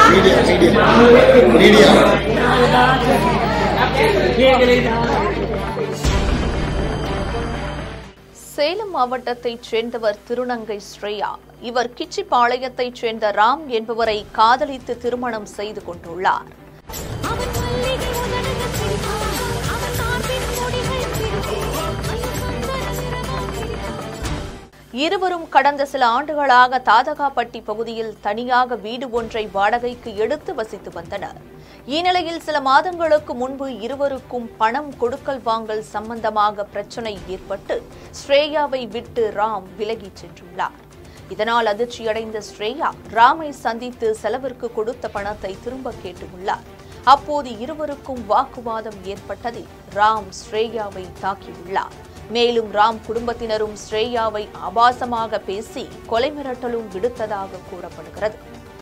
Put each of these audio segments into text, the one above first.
media media media Salem மாவட்டத்தைச் சேர்ந்தவர் திருநங்கை ஸ்ரேயா இவர் கிச்சிப்பாளையத்தைச் சேர்ந்த ராம் என்பவரை காதலித்து திருமணம் செய்து கொண்டுள்ளார் அவன் மல்லிகை உதடுகள் சிரிப்பான் அவன் மார்பின் முடிகள் சிரிப்பான் இருவரும் கடந்த சில ஆண்டுகளாக தாதகாப்பட்டி பகுதியில் தனியாக வீடு ஒன்றை வாடகைக்கு எடுத்து வசித்து வந்தனர் இந்நிலையில் சில மாதங்களுக்கு முன்பு இருவருக்கும் பணம் கொடுக்கல் வாங்கல் சம்பந்தமாக பிரச்சனை ஏற்பட்டு ஸ்ரேயாவை விட்டு ராம் விலகிச் சென்றுள்ளார் இதனால் அதிர்ச்சியடைந்த ஸ்ரேயா ராமை சந்தித்து செலவிற்கு கொடுத்த பணத்தை திரும்ப கேட்டுள்ளார் அப்போது இருவருக்கும் வாக்குவாதம் ஏற்பட்டதில் ராம் ஸ்ரேயாவை தாக்கியுள்ளார் மேலும் ராம் குடும்பத்தினரும் ஸ்ரேயாவை ஆபாசமாக பேசி கொலை மிரட்டலும் விடுத்ததாக கூறப்படுகிறது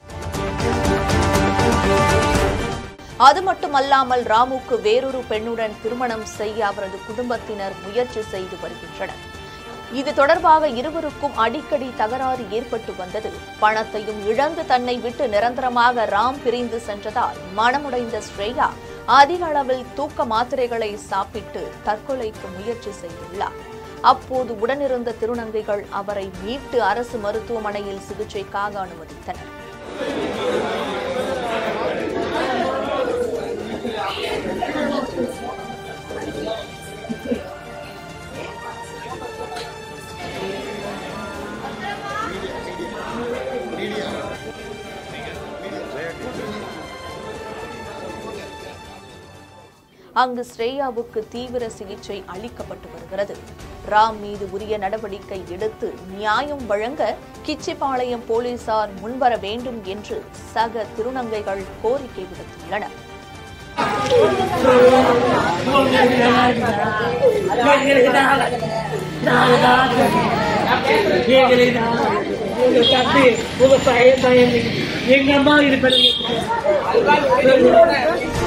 அது மட்டுமல்லாமல் ராமுக்கு வேறொரு பெண்ணுடன் திருமணம் செய்ய அவரது குடும்பத்தினர் முயற்சி செய்து வருகின்றனர் இது தொடர்பாக இருவருக்கும் அடிக்கடி தகராறு ஏற்பட்டு வந்தது பணத்தையும் இழந்து தன்னை விட்டு நிரந்தரமாக ராம் பிரிந்து சென்றதால் மனமுடைந்த ஸ்ரேயா அதிக அளவில் தூக்க மாத்திரைகளை சாப்பிட்டு தற்கொலைக்கு முயற்சி செய்துள்ளார் அப்போது உடனிருந்த திருநங்கைகள் அவரை மீட்டு அரசு மருத்துவமனையில் சிகிச்சைக்காக அனுமதித்தனர் அங்கு ஸ்ரேயாவுக்கு தீவிர சிகிச்சை அளிக்கப்பட்டு வருகிறது ராம் மீது உரிய நடவடிக்கை எடுத்து நியாயம் வழங்க கிச்சிபாளையம் போலீசார் முன்வர வேண்டும் என்று சக திருநங்கைகள் கோரிக்கை விடுத்துள்ளனர் உங்க தம்பி உங்க பையன் பையன் எங்க அம்மா இது பண்ணுங்க